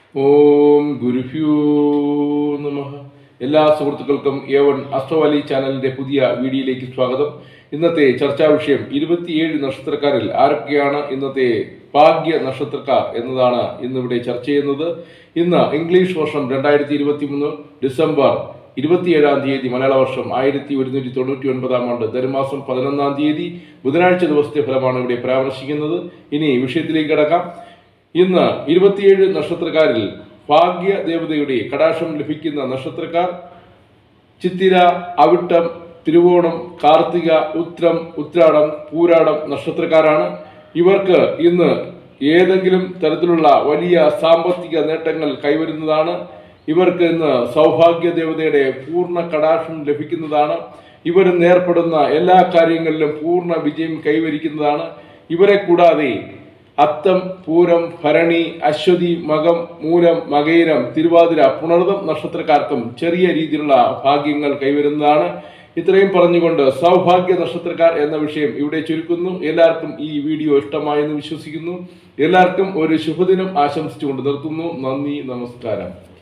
ഓം ഗുരുഭ്യോ നമ എല്ലാ സുഹൃത്തുക്കൾക്കും എ വൺ അസ്ട്രോവാലി ചാനലിന്റെ പുതിയ വീഡിയോയിലേക്ക് സ്വാഗതം ഇന്നത്തെ ചർച്ചാ വിഷയം ഇരുപത്തിയേഴ് നക്ഷത്രക്കാരിൽ ആരൊക്കെയാണ് ഇന്നത്തെ ഭാഗ്യ നക്ഷത്രക്കാർ എന്നതാണ് ഇന്നിവിടെ ചർച്ച ചെയ്യുന്നത് ഇന്ന് ഇംഗ്ലീഷ് വർഷം രണ്ടായിരത്തി ഇരുപത്തി മൂന്ന് ഡിസംബർ ഇരുപത്തിയേഴാം തീയതി മലയാള വർഷം ആയിരത്തി ഒരുന്നൂറ്റി തൊണ്ണൂറ്റി ഒൻപതാം ആണ്ട് ധനുമാസം പതിനൊന്നാം തീയതി ബുധനാഴ്ച ദിവസത്തെ ഫലമാണ് ഇവിടെ പരാമർശിക്കുന്നത് ഇനി വിഷയത്തിലേക്ക് കടക്കാം ഇന്ന് ഇരുപത്തിയേഴ് നക്ഷത്രക്കാരിൽ ഭാഗ്യ ദേവതയുടെ കടാക്ഷം ലഭിക്കുന്ന നക്ഷത്രക്കാർ ചിത്തിര അവിട്ടം തിരുവോണം കാർത്തിക ഉത്രം ഉത്രാടം പൂരാടം നക്ഷത്രക്കാരാണ് ഇവർക്ക് ഇന്ന് ഏതെങ്കിലും തരത്തിലുള്ള വലിയ സാമ്പത്തിക നേട്ടങ്ങൾ കൈവരുന്നതാണ് ഇവർക്ക് ഇന്ന് സൗഭാഗ്യ ദേവതയുടെ പൂർണ്ണ കടാക്ഷം ലഭിക്കുന്നതാണ് ഇവർ നേർപ്പെടുന്ന എല്ലാ കാര്യങ്ങളിലും പൂർണ്ണ വിജയം കൈവരിക്കുന്നതാണ് ഇവരെ കൂടാതെ അത്തം പൂരം ഭരണി അശ്വതി മകം മൂലം മകയിരം തിരുവാതിര പുണർതം നക്ഷത്രക്കാർക്കും ചെറിയ രീതിയിലുള്ള ഭാഗ്യങ്ങൾ കൈവരുന്നതാണ് ഇത്രയും പറഞ്ഞുകൊണ്ട് സൗഭാഗ്യ നക്ഷത്രക്കാർ എന്ന വിഷയം ഇവിടെ ചുരുക്കുന്നു എല്ലാവർക്കും ഈ വീഡിയോ ഇഷ്ടമായെന്ന് വിശ്വസിക്കുന്നു എല്ലാവർക്കും ഒരു ശുഭദിനം ആശംസിച്ചുകൊണ്ട് നിർത്തുന്നു നന്ദി നമസ്കാരം